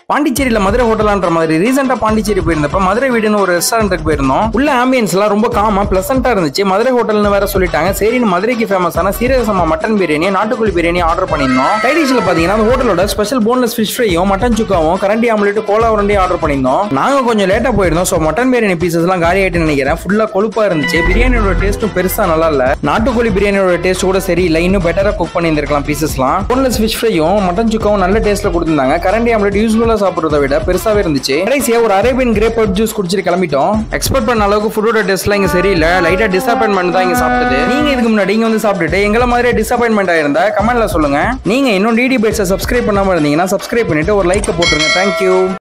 பாண்டிச்சேரியில மதுரை ஹோட்டலான்ற மாதிரி ரீசெண்டா பாண்டிச்சேரி போயிருந்தப்ப மதுரை வீடுன்னு ஒரு ரெஸ்டாரண்ட்டுக்கு போயிருந்தோம் உள்ள ஆம்பியன்ஸ் எல்லாம் ரொம்ப காமா பிளசண்டா இருந்துச்சு மதுரை ஹோட்டல்னு வேற சொல்லிட்டாங்க சரின்னு மதுரைக்கு ஃபேமஸான சீரகசமா மட்டன் பிரியாணி நாட்டுக்கோழி பிரியாணி ஆர்டர் பண்ணியிருந்தோம் டைடிஷ்ல பாத்தீங்கன்னா அந்த ஹோட்டலோட ஸ்பெஷல் போன்லெஸ் ஃபிஷ் ஃப்ரையும் மட்டன் சுக்காவும் கரண்டி ஆம்லெட் கோலா உருண்டையும் ஆர்டர் பண்ணியிருந்தோம் நாங்க கொஞ்சம் லேட்டா போயிருந்தோம் ஸோ மட்டன் பிரியாணி பீசஸ் எல்லாம் காலி ஆயிட்டு நினைக்கிறேன் ஃபுல்லா கொழுப்பா இருந்துச்சு பிரியாணியோட டேஸ்ட்டும் பெருசா நல்லா இல்ல நாட்டுக்கோழி பிரியாணியோட டேஸ்ட் கூட சரியில்லை இன்னும் பெட்டரா குக் பண்ணியிருந்திருக்கலாம் பீசஸ்லாம் போன்லெஸ் ஃபிஷ் ஃப்ரையும் மட்டன் சுக்காவும் நல்ல டேஸ்ட்ல கொடுத்திருந்தாங்க கரண்டி ஆம்லெட் யூஸ்ஃபுல்லா சாப்பிடுறத விட பெருசாவே இருந்துச்சு கடைசியா ஒரு அரேபியன் கிரேப் ஜூஸ் குடிச்சிட்டு கிளம்பிட்டோம் எக்ஸ்பெக்ட் பண்ண அளவுக்கு ஃபுட்டோட டேஸ்ட்லாம் இங்க சரியில்லை லைட்டா டிசப்பாயின்மெண்ட் தான் இங்க சாப்பிட்டது நீங்க இதுக்கு முன்னாடி இங்க வந்து சாப்பிட்டுட்டு எங்களை மாதிரி டிசப்பாயின்மெண்ட் ஆயிருந்தா கமெண்ட்ல சொல்லுங்க நீங்க இன்னும் டிடி பைட்ஸை சப்ஸ்கிரைப் பண்ணாம இருந்தீங்கன்னா சப்ஸ்கிரைப் பண்ணிட்டு ஒரு லைக் போட்டுருங்க தேங்க்யூ